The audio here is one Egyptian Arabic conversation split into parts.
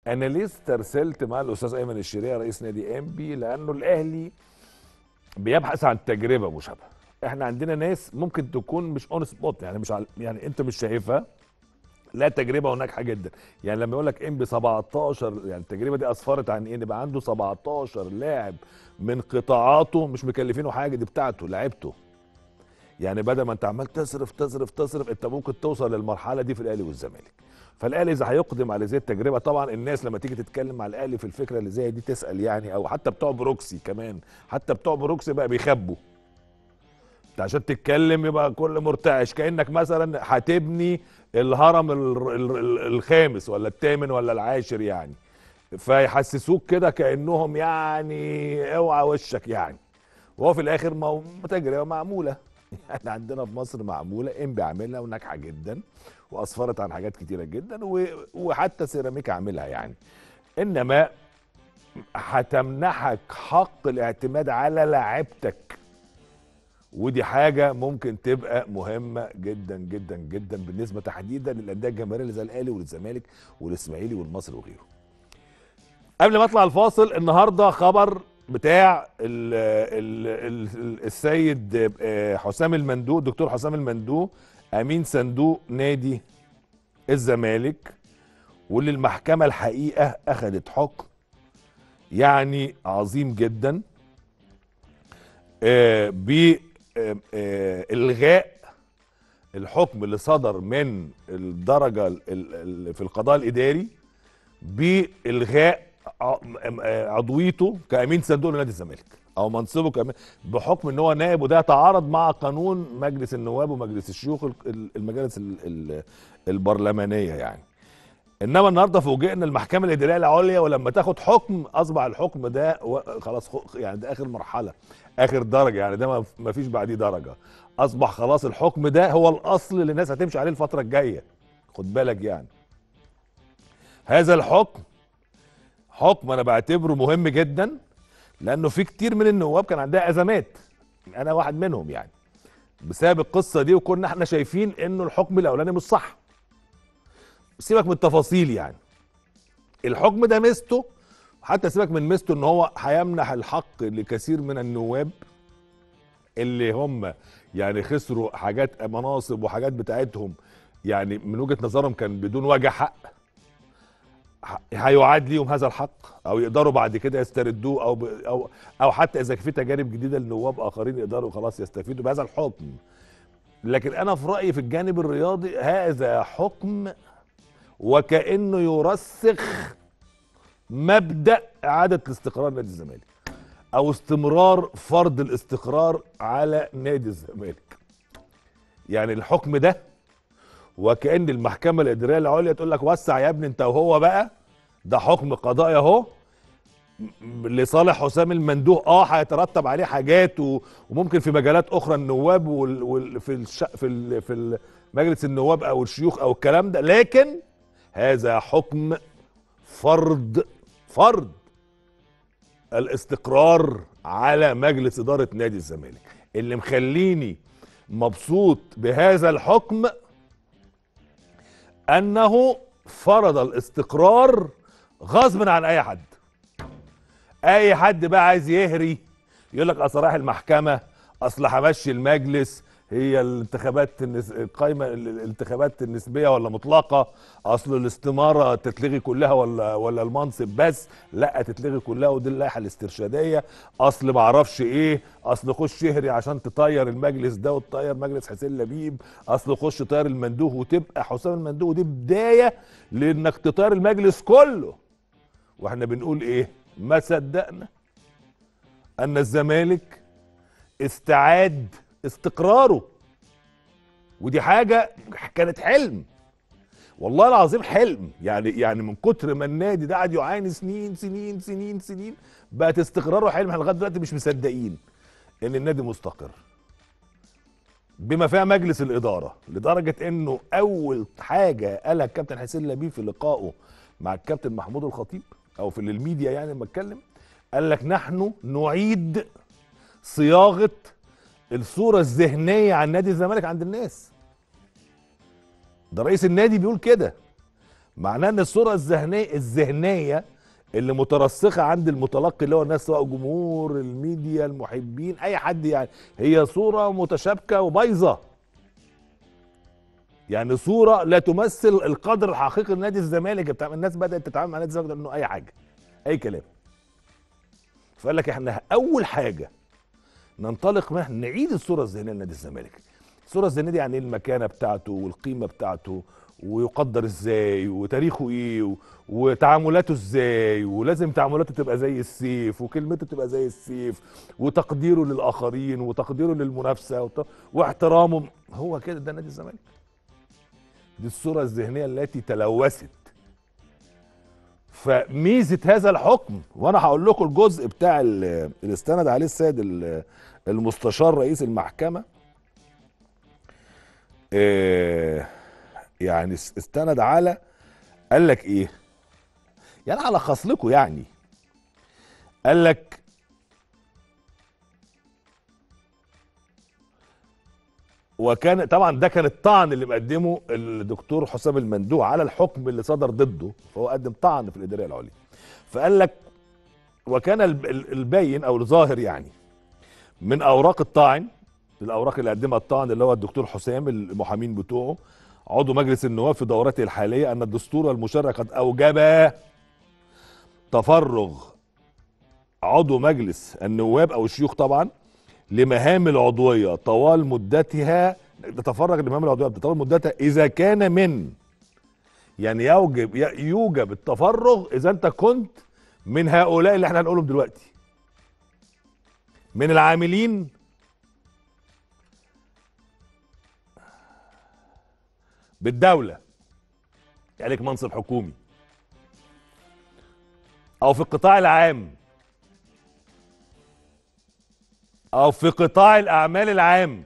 انا ليه استرسلت مع الاستاذ ايمن الشريعه رئيس نادي انبي لانه الاهلي بيبحث عن تجربه مشابهه احنا عندنا ناس ممكن تكون مش اون سبوت يعني مش على يعني انت مش شايفها لا تجربه وناجحه جدا يعني لما يقول لك انبي 17 يعني التجربه دي اسفرت عن ايه يبقى عنده 17 لاعب من قطاعاته مش مكلفينه حاجه دي بتاعته لعبته يعني بدل ما انت عمال تصرف تصرف تصرف انت ممكن توصل للمرحله دي في الاهلي والزمالك فالاهلي اذا هيقدم على زي التجربه طبعا الناس لما تيجي تتكلم مع الاهلي في الفكره اللي زي دي تسال يعني او حتى بتوع بروكسي كمان حتى بتوع بروكسي بقى بيخبوا انت عشان تتكلم يبقى كل مرتعش كانك مثلا هتبني الهرم ال- ال- ال- الخامس ولا الثامن ولا العاشر يعني فيحسسوك كده كانهم يعني اوعى وشك يعني وهو في الاخر مو- تجربه معموله احنا عندنا في مصر معموله انبي عاملها وناجحه جدا واسفرت عن حاجات كتيره جدا و- وحتى سيراميكا عاملها يعني انما هتمنحك حق الاعتماد على لاعبتك ودي حاجه ممكن تبقى مهمه جدا جدا جدا بالنسبه تحديدا للانديه الجماهيريه اللي زي الاهلي والزمالك والاسماعيلي والمصري وغيره قبل ما اطلع الفاصل النهارده خبر بتاع ال ال ال السيد آه، حسام المندوق دكتور حسام المندوق امين صندوق نادي الزمالك واللي المحكمه الحقيقه اخذت حكم يعني عظيم جدا آه، بإلغاء الحكم اللي صدر من الدرجة ال- ال- في القضاء الإداري بإلغاء ع- آه، عضويته كأمين صندوق لنادي الزمالك أو منصبه كأمين بحكم إن هو نائب وده يتعارض مع قانون مجلس النواب ومجلس الشيوخ ال- ال- المجالس ال- ال- البرلمانية يعني انما النهارده فوجئنا المحكمه الاداريه العليا ولما تاخد حكم اصبح الحكم ده و- خلاص خ- يعني ده اخر مرحله اخر درجه يعني ده ما- ما فيش بعديه درجه اصبح خلاص الحكم ده هو الاصل اللي الناس هتمشي عليه الفتره الجايه خد بالك يعني هذا الحكم حكم انا بعتبره مهم جدا لانه في كتير من النواب كان عندها ازمات انا واحد منهم يعني بسبب القصه دي وكنا احنا شايفين انه الحكم الاولاني مش صح سيبك من التفاصيل يعني الحكم ده ميزته حتى سيبك من ميزته ان هو هيمنح الحق لكثير من النواب اللي هم يعني خسروا حاجات مناصب وحاجات بتاعتهم يعني من وجهة نظرهم كان بدون وجه حق ح- هيعاد ليهم هذا الحق او يقدروا بعد كده يستردوه او ب او او حتى اذا في تجارب جديده لنواب اخرين يقدروا خلاص يستفيدوا بهذا الحكم لكن انا في رايي في الجانب الرياضي هذا حكم وكانه يرسخ مبدا اعاده الاستقرار نادي الزمالك او استمرار فرض الاستقرار على نادي الزمالك يعني الحكم ده وكان المحكمه الاداريه العليا تقول لك وسع يا ابني انت وهو بقى ده حكم قضائي اهو م- لصالح حسام المندوق اه هيترتب عليه حاجات و- وممكن في مجالات اخرى النواب وال... وال... في الش... في ال... في ال- مجلس النواب او الشيوخ او الكلام ده لكن هذا حكم فرض فرض الاستقرار على مجلس اداره نادي الزمالك اللي مخليني مبسوط بهذا الحكم انه فرض الاستقرار غصب عن اي حد اي حد بقى عايز يهري يقول لك اصل رايح المحكمه اصل همشي المجلس هي الانتخابات النس... القايمه ال- الانتخابات النسبيه ولا مطلقه اصل الاستماره تتلغي كلها ولا ولا المنصب بس لا تتلغي كلها ودي اللائحه الاسترشاديه اصل ما اعرفش ايه اصل خش شهري عشان تطير المجلس ده وتطير مجلس حسين لبيب اصل خش طير المندوه وتبقى حسام المندوه دي بدايه لانك تطير المجلس كله واحنا بنقول ايه ما صدقنا ان الزمالك استعاد استقراره ودي حاجه كانت حلم والله العظيم حلم يعني يعني من كتر ما النادي ده قعد يعاني سنين سنين سنين سنين بقت استقراره حلم احنا لغايه دلوقتي مش مصدقين ان النادي مستقر بما فيها مجلس الاداره لدرجه انه اول حاجه قالها الكابتن حسين لبيب في لقائه مع الكابتن محمود الخطيب او في الميديا يعني لما اتكلم قال لك نحن نعيد صياغه الصوره الذهنيه عن نادي الزمالك عند الناس ده رئيس النادي بيقول كده معناه ان الصوره الذهنيه الذهنيه اللي مترسخه عند المتلقي اللي هو الناس سواء جمهور الميديا المحبين اي حد يعني هي صوره متشابكه وبايظه يعني صوره لا تمثل القدر الحقيقي لنادي الزمالك بتاع الناس بدات تتعامل مع نادي الزمالك انه اي حاجه اي كلام فقال لك احنا اول حاجه ننطلق منها نعيد الصوره الذهنيه لنادي الزمالك الصوره الذهنيه دي يعني ايه المكانه بتاعته والقيمه بتاعته ويقدر ازاي وتاريخه ايه و- وتعاملاته ازاي ولازم تعاملاته تبقى زي السيف وكلمته تبقى زي السيف وتقديره للاخرين وتقديره للمنافسه وت... واحترامه هو كده ده نادي الزمالك دي الصوره الذهنيه التي تلوثت فميزه هذا الحكم وانا هقول لكم الجزء بتاع ال- اللي استند عليه السيد ال- المستشار رئيس المحكمه آه، يعني اس- استند على قال لك ايه يعني هلخص لكم يعني قال لك وكان طبعا ده كان الطعن اللي مقدمه الدكتور حسام المندوع على الحكم اللي صدر ضده فهو قدم طعن في الاداريه العليا فقال لك وكان الب- ال- الباين او الظاهر يعني من اوراق الطعن الاوراق اللي قدمها الطعن اللي هو الدكتور حسام المحامين بتوعه عضو مجلس النواب في دورته الحاليه ان الدستور المشرع قد اوجب تفرغ عضو مجلس النواب او الشيوخ طبعا لمهام العضويه طوال مدتها تتفرغ لمهام العضويه طوال مدتها اذا كان من يعني يوجب ي- يوجب التفرغ اذا انت كنت من هؤلاء اللي احنا هنقولهم دلوقتي من العاملين بالدوله يعني لك منصب حكومي او في القطاع العام او في قطاع الاعمال العام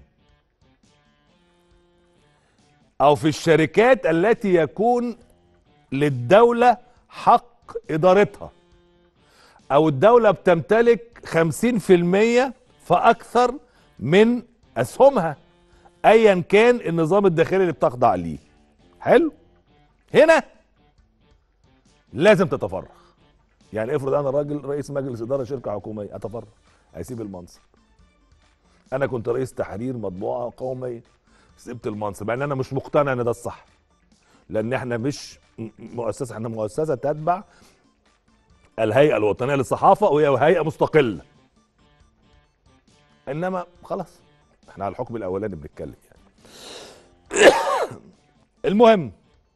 او في الشركات التي يكون للدوله حق ادارتها او الدوله بتمتلك 50% فاكثر من اسهمها ايا كان النظام الداخلي اللي بتخضع ليه حلو هنا لازم تتفرغ يعني افرض انا راجل رئيس مجلس اداره شركه حكوميه اتفرغ هيسيب المنصب انا كنت رئيس تحرير مطبوعه قوميه سبت المنصب لان انا مش مقتنع ان ده الصح لان احنا مش م- مؤسسه احنا مؤسسه تتبع الهيئه الوطنيه للصحافه وهي هيئه مستقله انما خلاص احنا على الحكم الاولاني بنتكلم يعني المهم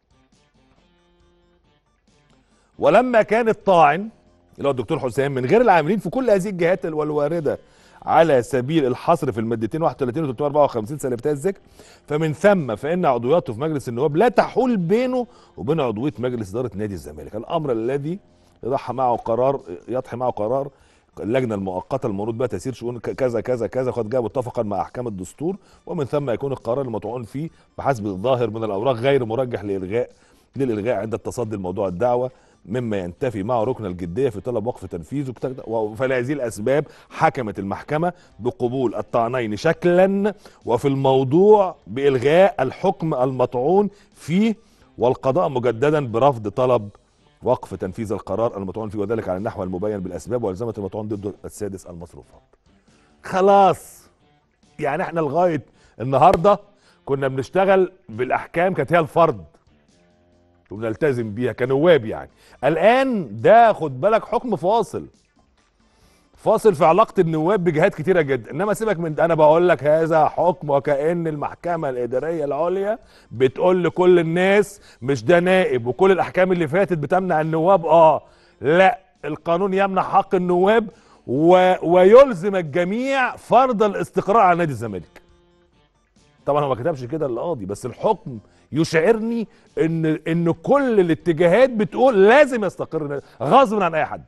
ولما كان الطاعن اللي هو الدكتور حسام من غير العاملين في كل هذه الجهات والوارده على سبيل الحصر في المادتين 31 و 354 سلبتها الذكر فمن ثم فان عضوياته في مجلس النواب لا تحول بينه وبين عضويه مجلس اداره نادي الزمالك الامر الذي يضحى معه قرار يضحي معه قرار اللجنه المؤقته المفروض بها تسير شؤون ك- كذا كذا كذا قد جاء متفقا مع احكام الدستور ومن ثم يكون القرار المطعون فيه بحسب الظاهر من الاوراق غير مرجح لالغاء للالغاء عند التصدي لموضوع الدعوه مما ينتفي معه ركن الجديه في طلب وقف تنفيذه بتك- و- فلهذه الاسباب حكمت المحكمه بقبول الطعنين شكلا وفي الموضوع بالغاء الحكم المطعون فيه والقضاء مجددا برفض طلب وقف تنفيذ القرار المطعون فيه وذلك على النحو المبين بالاسباب والزمه المطعون ضد السادس المصروفات. خلاص يعني احنا لغايه النهارده كنا بنشتغل بالاحكام كانت هي الفرض وبنلتزم بيها كنواب يعني الان ده خد بالك حكم فاصل فاصل في علاقه النواب بجهات كتيره جدا انما سيبك من ده انا بقول لك هذا حكم وكأن المحكمه الاداريه العليا بتقول لكل الناس مش ده نائب وكل الاحكام اللي فاتت بتمنع النواب اه لا القانون يمنع حق النواب و... ويلزم الجميع فرض الاستقرار على نادي الزمالك طبعا هو ما كتبش كده القاضي بس الحكم يشعرني ان ان كل الاتجاهات بتقول لازم يستقر غصب عن اي حد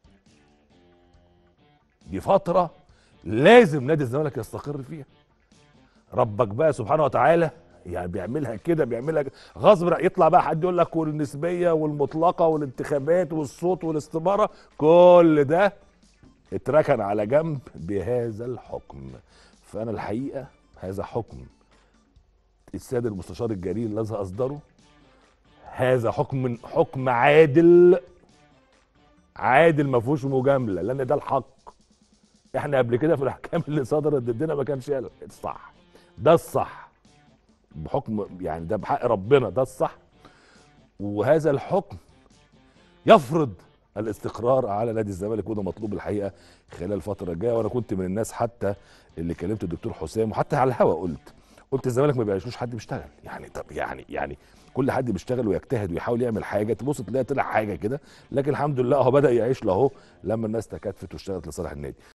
دي فتره لازم نادي الزمالك يستقر فيها ربك بقى سبحانه وتعالى يعني بيعملها كده بيعملها كده. غصب عن- يطلع بقى حد يقول لك والنسبيه والمطلقه والانتخابات والصوت والاستماره كل ده اتركن على جنب بهذا الحكم فانا الحقيقه هذا حكم السيد المستشار الجليل الذي اصدره هذا حكم حكم عادل عادل ما فيهوش مجامله لان ده الحق احنا قبل كده في الاحكام اللي صدرت ضدنا ما كانش الصح ده الصح بحكم يعني ده بحق ربنا ده الصح وهذا الحكم يفرض الاستقرار على نادي الزمالك وده مطلوب الحقيقه خلال الفتره الجايه وانا كنت من الناس حتى اللي كلمت الدكتور حسام وحتى على الهوا قلت قلت الزمالك ما بيعيشوش حد بيشتغل يعني طب يعني يعني كل حد بيشتغل ويجتهد ويحاول يعمل حاجه تبص تلاقي طلع حاجه كده لكن الحمد لله هو بدا يعيش له لما الناس تكاتفت واشتغلت لصالح النادي